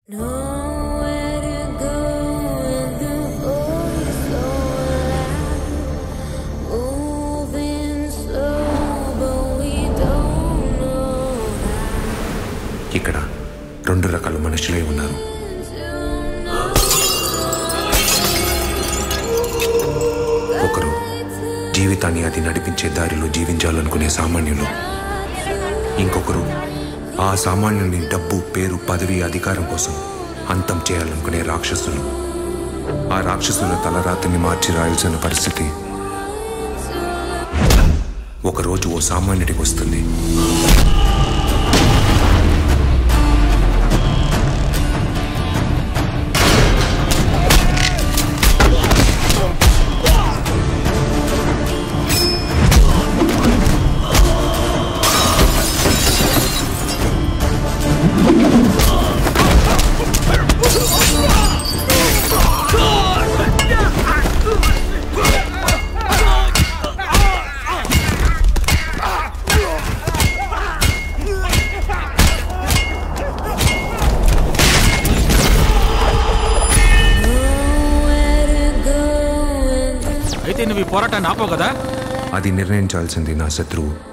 Nowhere to go and the voice so loud. Moving slow, but we don't know ఇక్కడ రెండు రకాల మనుషులే ఉన్నారు ఒకరు జీవితాన్ని అది నడిపించే దారిలో జీవించాలనుకునే సామాన్యులు ఇంకొకరు ఆ సామాన్యుని డబ్బు పేరు పదవి అధికారం కోసం అంతం చేయాలనుకునే రాక్షసులు ఆ రాక్షసుల తలరాతిని మార్చి రాయాల్సిన పరిస్థితి ఒకరోజు ఓ సామాన్యుడికి వస్తుంది where to go and the అయితే నువ్వు ఈ పోరాటాన్ని ఆపవు కదా అది నిర్ణయించాల్సింది నా శత్రువు